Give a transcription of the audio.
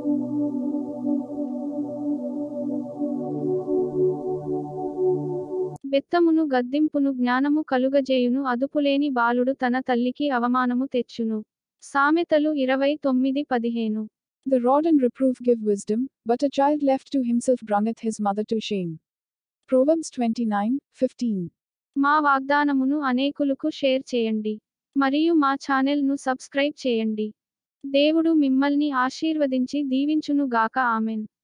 బెత్తమును గద్దింపును జ్ఞానము కలుగజేయును అదుపులేని బాలుడు తన తల్లికి అవమానము తెచ్చును సామెతలు ఇరవై తొమ్మిది పదిహేను The rod and reproof give wisdom, but a child left to himself bringeth his mother to shame. Proverbs 29 15. మా వాగ్దానమును అనేకులకు షేర్ చేయండి మరియు మా ఛానెల్ను సబ్స్క్రైబ్ చేయండి దేవుడు మిమ్మల్ని ఆశీర్వదించి దీవించును గాక ఆమెన్